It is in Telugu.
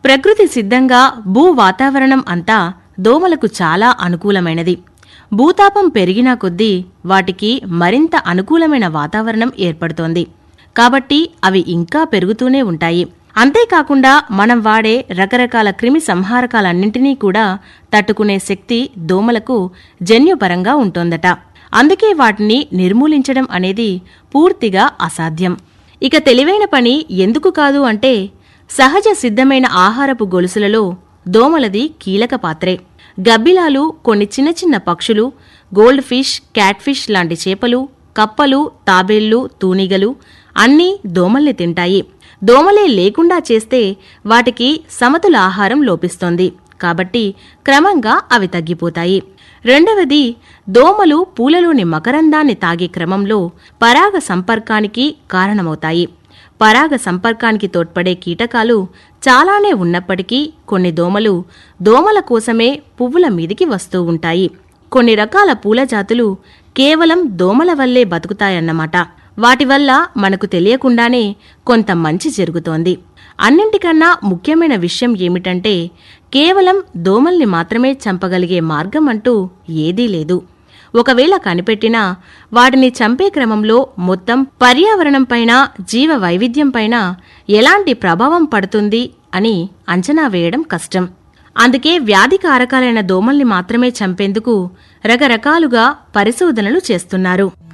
ప్రకృతి సిద్ధంగా భూ వాతావరణం అంతా దోమలకు చాలా అనుకూలమైనది భూతాపం పెరిగినా కొద్దీ వాటికి మరింత అనుకూలమైన వాతావరణం ఏర్పడుతోంది కాబట్టి అవి ఇంకా పెరుగుతూనే ఉంటాయి అంతేకాకుండా మనం వాడే రకరకాల క్రిమి సంహారకాలన్నింటినీ కూడా తట్టుకునే శక్తి దోమలకు జన్యుపరంగా ఉంటోందట అందుకే వాటిని నిర్మూలించడం అనేది పూర్తిగా అసాధ్యం ఇక తెలివైన పని ఎందుకు కాదు అంటే సహజ సిద్ధమైన ఆహారపు గొలుసులలో దోమలది కీలక పాత్రే గబ్బిలాలు కొన్ని చిన్న చిన్న పక్షులు గోల్డ్ ఫిష్ క్యాట్ ఫిష్ లాంటి చేపలు కప్పలు తాబేళ్లు తూనిగలు అన్నీ దోమల్ని తింటాయి దోమలే లేకుండా చేస్తే వాటికి సమతుల ఆహారం లోపిస్తోంది కాబట్టి క్రమంగా అవి తగ్గిపోతాయి రెండవది దోమలు పూలలోని మకరందాన్ని తాగే క్రమంలో పరాగ సంపర్కానికి కారణమవుతాయి పరాగ సంపర్కానికి తోడ్పడే కీటకాలు చాలానే ఉన్నప్పటికీ కొన్ని దోమలు దోమల కోసమే పువ్వుల మీదికి వస్తూ ఉంటాయి కొన్ని రకాల పూల జాతులు కేవలం దోమల వల్లే బతుకుతాయన్నమాట వాటి వల్ల మనకు తెలియకుండానే కొంత మంచి జరుగుతోంది అన్నింటికన్నా ముఖ్యమైన విషయం ఏమిటంటే కేవలం దోమల్ని మాత్రమే చంపగలిగే మార్గం అంటూ ఏదీ లేదు ఒకవేళ కనిపెట్టినా వాటిని చంపే క్రమంలో మొత్తం పర్యావరణంపైన జీవ వైవిధ్యంపైన ఎలాంటి ప్రభావం పడుతుంది అని అంచనా వేయడం కష్టం అందుకే వ్యాధి కారకాలైన దోమల్ని మాత్రమే చంపేందుకు రకరకాలుగా పరిశోధనలు చేస్తున్నారు